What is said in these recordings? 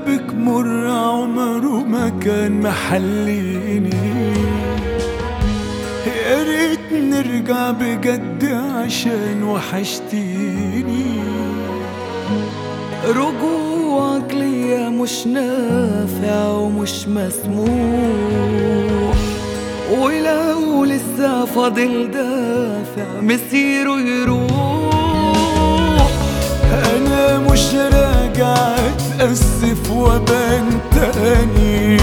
بابك مر عمره ما كان محليني يا ريت نرجع بجد عشان وحشتيني رجوعك ليا مش نافع ومش مسموح ولو لسه فاضل دافع مسيره يروح انا مش راجع اتأسف وابان تاني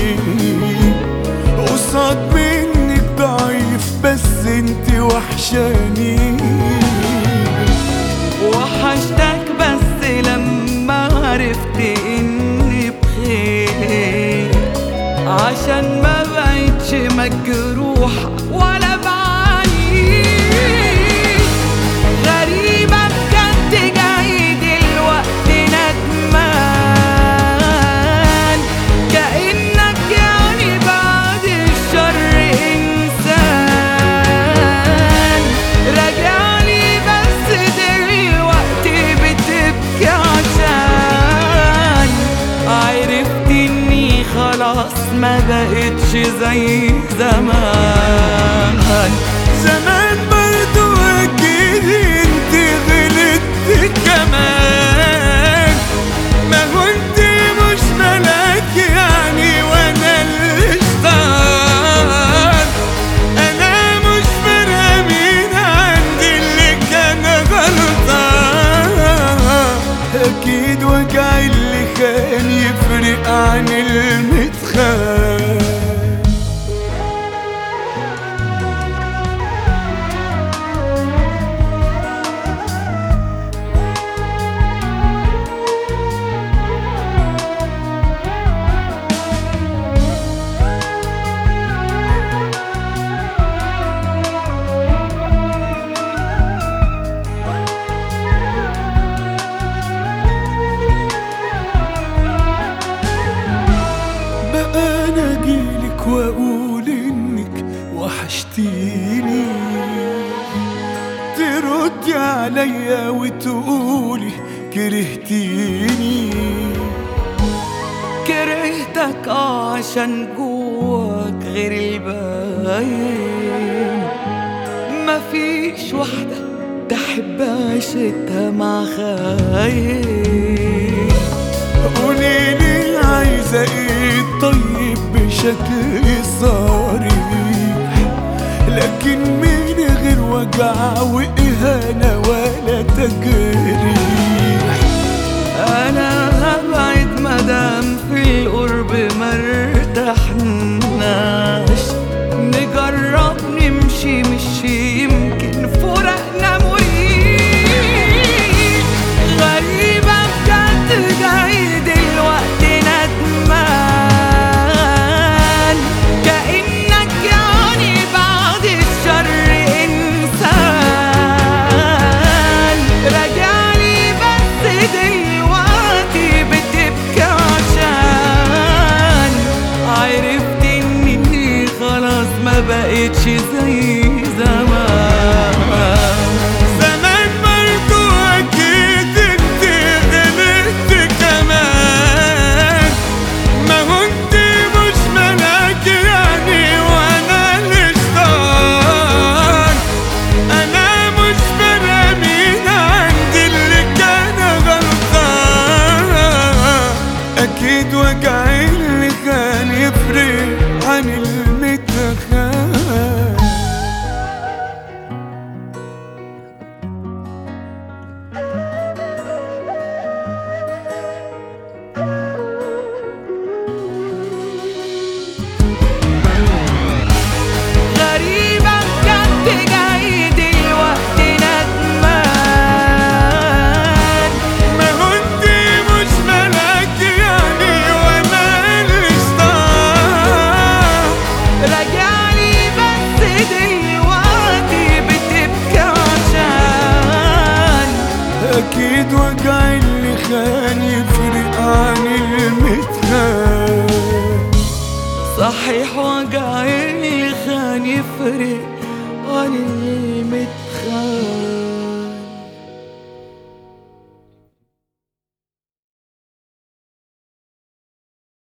قصاد منك ضعيف بس انت وحشاني وحشتك بس لما عرفت اني بخير عشان ما بقتش مجروح ولا بعاني غريبة بجد جاي دلوقتي ندمان كأنك يعني بعد الشر إنسان راجعلي بس دلوقتي بتبكي عشان عرفت إني خلاص ما بقتش زي زمان زمان برضو اكيد انت غلطت كمان ما هو انت مش ملاك يعني وانا الشيطان انا مش فارقه مين عندي اللي كان غلطان اكيد وجع اللي كان يفرق عن المتخان بقى انا اجيلك واقول انك وحشتيني تردي عليا وتقولي كرهتيني كرهتك آه عشان جواك غير الباين مفيش واحدة تحب عيشتها مع خاين قوليلي عايزة ايه طيب بشكل صريح لكن من غير وجع واهانة ولا تجريح انا هبعد مدام في القرب مرتحناش نجرب نمشي مش يمكن فرقنا مريح غريبة بجد جاي دلوقتي ندمان كأنك يعني بعد الشر إنسان راجعلي بس دلوقتي بتبكي عشان عرفت إني خلاص ما بقتش زي زمان زمان برضو اكيد انت غلطت كمان ما هو انت مش ملاك يعني وانا الشيطان انا مش فارقه مين عندي اللي كان غلطان اكيد وجعي اللي كان يفرق عن المتخان غريبة بجد جاي دلوقتي ندمان ما هو انت مش ملاك يعني وانا الشيطان راجعلي بس دلوقتي بتبكي عشان اكيد وجع اللي خان يفرق عن المتخان صحيح وجع اللي خان يفرق عن المتخان